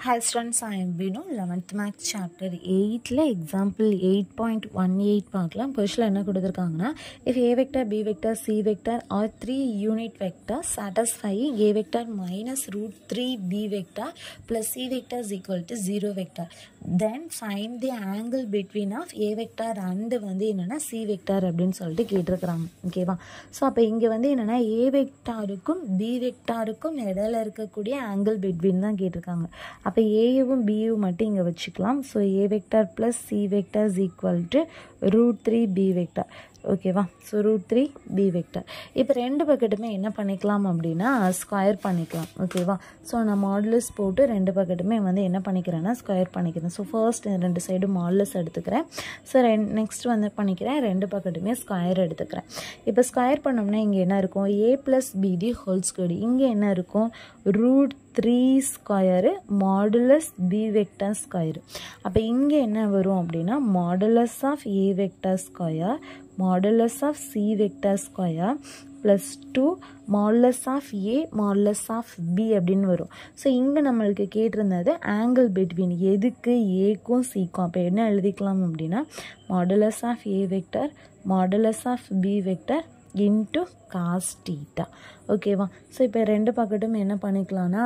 Hi students, I am Vinu, 11th Max chapter 8ல example 8.18 பார்க்கலாம் கொஷில் என்ன கொடுத்துருக்காங்கன்னா if a vector, b vector, c vector are three unit vectors satisfying a vector minus root 3 b vector plus c vector is equal to 0 vector then find the angle between of a vector and வந்து என்னென்னா c vector அப்படின்னு சொல்லிட்டு கேட்டிருக்கிறாங்க ஓகேவா so அப்போ இங்கே வந்து என்னென்னா a வெக்டாருக்கும் b வெக்டாருக்கும் இடையில இருக்கக்கூடிய ஆங்கிள் பிட்வீன் தான் கேட்டிருக்காங்க அப்போ ஏயும் பியும் மட்டும் இங்கே வச்சுக்கலாம் so A vector plus C vector is equal to root three B vector ஓகேவா so root three B vector இப்போ ரெண்டு பக்கெட்டுமே என்ன பண்ணிக்கலாம் அப்படின்னா ஸ்கொயர் பண்ணிக்கலாம் ஓகேவா ஸோ நான் மாடுலஸ் போட்டு ரெண்டு பக்கெட்டுமே வந்து என்ன பண்ணிக்கிறேன்னா ஸ்கொயர் பண்ணிக்கிறேன் ஸோ ஃபர்ஸ்ட் ரெண்டு சைடு மாடுலஸ் எடுத்துக்கிறேன் ஸோ ரெண் நெக்ஸ்ட் வந்து பண்ணிக்கிறேன் ரெண்டு பக்கெட்டுமே ஸ்கொயர் எடுத்துக்கிறேன் இப்போ ஸ்கொயர் பண்ணோம்னா இங்கே என்ன இருக்கும் A plus B the whole square இங்கே என்ன இருக்கும் root three square modulus B vector square அப்போ இங்கே என்ன வரும் அப்படின்னா modulus of A vector square modulus of C vector square plus two modulus of A modulus of B அப்படின்னு வரும் ஸோ இங்கே நம்மளுக்கு கேட்டிருந்தது ஆங்கிள் பிட்வீன் எதுக்கு ஏக்கும் சிக்கும் அப்போ என்ன எழுதிக்கலாம் அப்படின்னா modulus of A vector modulus of B vector into cos theta ஓகேவா ஸோ இப்போ ரெண்டு பக்கெட்டும் என்ன பண்ணிக்கலாம்னா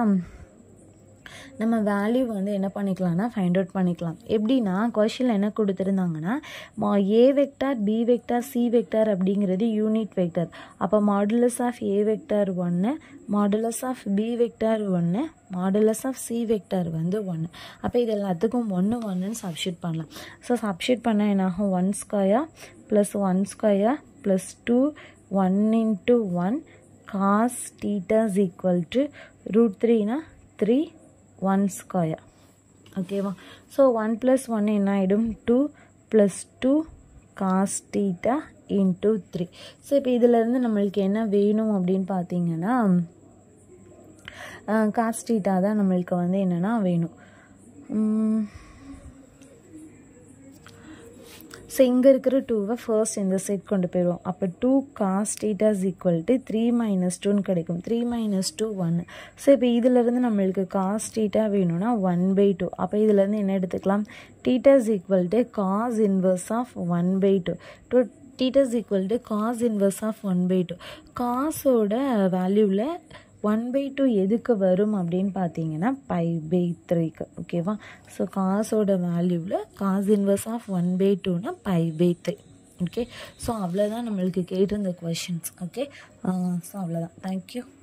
நம்ம வேல்யூ வந்து என்ன பண்ணிக்கலாம்னா ஃபைண்ட் அவுட் பண்ணிக்கலாம் எப்படின்னா கொஷினில் என்ன கொடுத்துருந்தாங்கன்னா மா A vector B vector C vector அப்படிங்கிறது யூனிட் வெக்டார் அப்போ மாடுலஸ் ஆஃப் ஏ வெக்டார் ஒன்று மாடுலஸ் ஆஃப் பி வெக்டார் ஒன்று மாடுலஸ் ஆஃப் சி வெக்டார் வந்து ஒன்று அப்போ இது எல்லாத்துக்கும் ஒன்று ஒன்றுன்னு சப்ஷீட் பண்ணலாம் ஸோ சப்ஷீட் பண்ணால் என்னாகும் one square plus one square plus two one into one cos theta is equal to root த்ரீனா த்ரீ ஒன் ஸ்கொயர் ஓகேவா ஸோ ஒன் ப்ளஸ் ஒன் என்ன ஆகிடும் two plus two cos theta into three so இப்போ இதிலேருந்து நம்மளுக்கு என்ன வேணும் அப்படின்னு பார்த்தீங்கன்னா காஸ் டீட்டா தான் நம்மளுக்கு வந்து என்னென்னா வேணும் ஸோ இங்கே இருக்கிற டூவை ஃபர்ஸ்ட் இந்த சைட் கொண்டு போயிடுவோம் அப்போ two cos theta is equal to three minus டூன்னு கிடைக்கும் த்ரீ மைனஸ் டூ ஒன்று ஸோ இப்போ இதிலேருந்து நம்மளுக்கு காஸ் டீட்டா வேணும்னா ஒன் பை டூ அப்போ இதிலேருந்து என்ன எடுத்துக்கலாம் theta is equal to cos inverse of one by two two theta is equal to cos inverse of one by two காஸோட வேல்யூவில் ஒன் பை டூ எதுக்கு வரும் அப்படின்னு பார்த்தீங்கன்னா பை பை த்ரீக்கு ஓகேவா ஸோ காசோட வேல்யூவில் cos inverse of one by டூனா pi by three okay so அவ்வளோதான் நம்மளுக்கு கேட்டிருந்த கொஷின்ஸ் ஓகே ஸோ அவ்வளோதான் தேங்க்யூ